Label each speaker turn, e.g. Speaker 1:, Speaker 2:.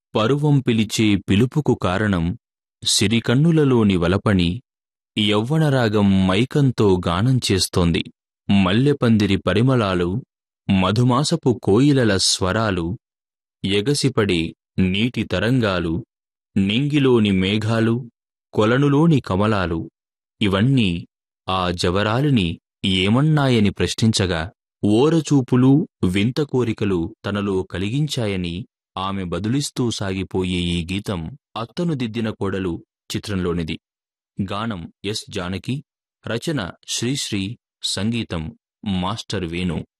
Speaker 1: పరువం పిలిచే పిలుపుకు కారణం సిరికన్నులలోని వలపని యవ్వనరాగం మైకంతో గానం చేస్తోంది మల్లెపందిరి పరిమళాలు మధుమాసపు కోయిలల స్వరాలు ఎగసిపడే నీటి తరంగాలు నింగిలోని మేఘాలు కొలనులోని కమలాలు ఇవన్నీ ఆ జవరాలిని ఏమన్నాయని ప్రశ్నించగా ఓరచూపులు వింత కోరికలు తనలో కలిగించాయని ఆమె బదులిస్తూ సాగిపోయే ఈ గీతం అత్తను దిద్దిన కోడలు చిత్రంలోనిది గానం ఎస్ జానకి రచన శ్రీశ్రీ సంగీతం మాస్టర్ వేణు